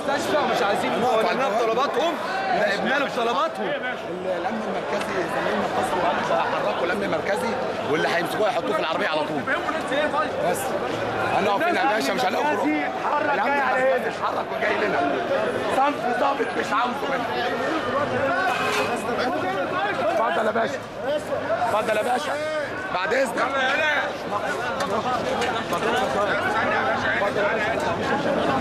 المستشفى ومش عايزين نقول لنا بطلباتهم لعبنا له بطلباتهم الامن المركزي زمايلنا اتصلوا قالوا هيحركوا الامن المركزي واللي هيمسكوه يحطوه في العربيه على طول بس هنقف هنا يا باشا مش هنقف اتحرك جاي على ايه اتحرك وجاي لنا صنف ضابط مش عاوزه منه اتفضل يا باشا اتفضل يا باشا بعد اذنك